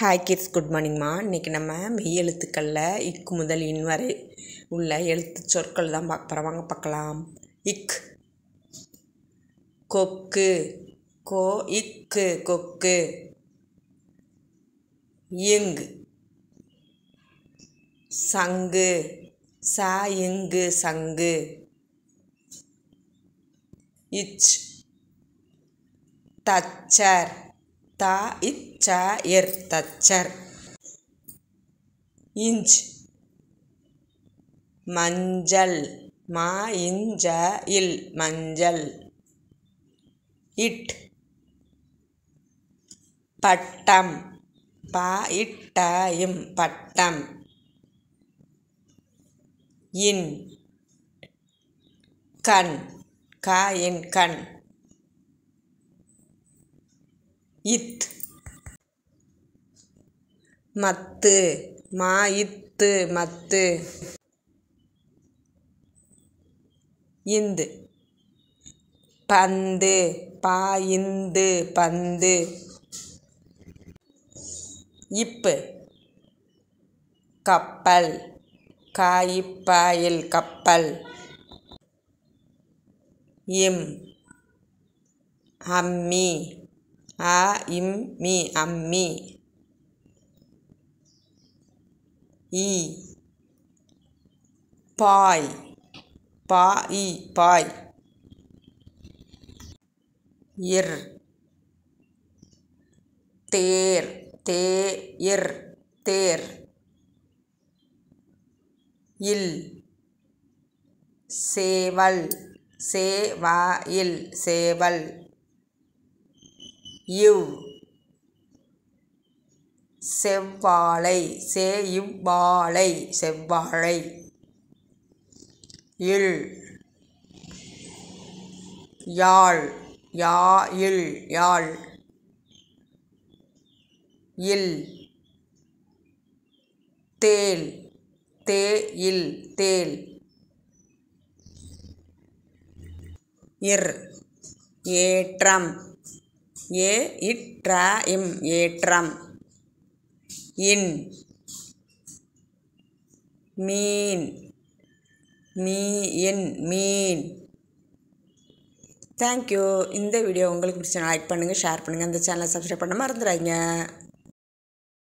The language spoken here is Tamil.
ஹாய் கிட்ஸ் குட் மார்னிங்மா இன்றைக்கி நம்ம மெய் எழுத்துக்களில் இக்கு முதல் இன் வரை உள்ள எழுத்து சொற்கள் தான் பார்க்க போகிறோம் வாங்க பார்க்கலாம் இக் கொக்கு கோ இக்கு கொக்கு இங் சங்கு சா இங்கு சங்கு இச் தச்சர் த இச்ச இர் தச்சர் இஞ்ச் மஞ்சள் மா இஞ்ச இல் மஞ்சள் இட் பட்டம் ப இட்ட இம் பட்டம் இன் கண் க இன் கண் இத் மத்து மா இத்து மத்து இந்து பந்து பா இந்து பந்து இப்பு கப்பல் காயிப்பாயில் கப்பல் இம் அம்மி ஆ இம் மீ அம்மி ஈ பாய் பா இ பாய் இர் தேர் தே இர் தேர் இல் சேவல் சேவா இல் சேவல் இவ் செவ்வாழை சே இவ்வாழை செவ்வாழை இல் யாழ் யா இல் யாழ் இல் தேல் தே இல் தேல் இர் ஏற்றம் ஏ இற்ற இம் ஏற்றம் இன் மீன் மீ இன் மீன் தேங்க்யூ இந்த வீடியோ உங்களுக்கு பிடிச்சா லைக் பண்ணுங்கள் ஷேர் பண்ணுங்கள் இந்த சேனலை சப்ஸ்கிரைப் பண்ண மறந்துடாதீங்க